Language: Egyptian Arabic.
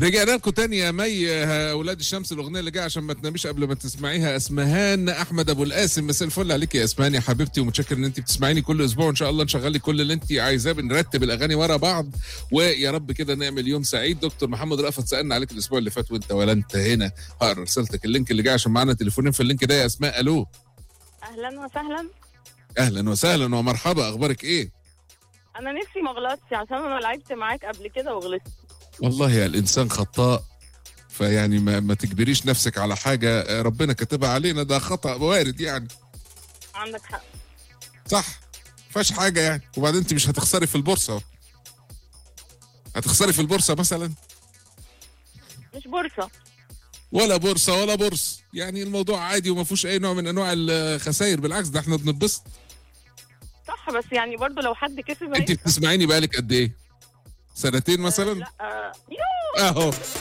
رجعنا لكم تاني يا مي ها، اولاد الشمس الاغنيه اللي جايه عشان ما تناميش قبل ما تسمعيها اسمهان احمد ابو القاسم مساء الفل عليك يا اسمهان يا حبيبتي ومتشكر ان انت بتسمعيني كل اسبوع ان شاء الله نشغل لك كل اللي انت عايزاه بنرتب الاغاني ورا بعض ويا رب كده نعمل يوم سعيد دكتور محمد رأفت سالنا عليك الاسبوع اللي فات وانت ولا انت هنا هقرا رسالتك اللينك اللي جاي عشان معانا تليفونين في اللينك ده يا اسماء الو اهلا وسهلا اهلا وسهلا ومرحبا اخبارك ايه انا نفسي ما غلطتش عشان انا لعبت معاك قبل كده وغلطت والله يا الانسان خطاء فيعني ما, ما تجبريش نفسك على حاجه ربنا كاتبها علينا ده خطا وارد يعني عندك حق صح فاش حاجه يعني وبعدين انت مش هتخسري في البورصه هتخسري في البورصه مثلا مش بورصه ولا بورصه ولا بورص يعني الموضوع عادي وما فيهوش اي نوع من انواع الخسائر بالعكس ده احنا بنتبسط صح بس يعني برضو لو حد كسب انت هيكسب. بتسمعيني بقالك قد ايه سنتين آه، مثلا لا آه، يو اهو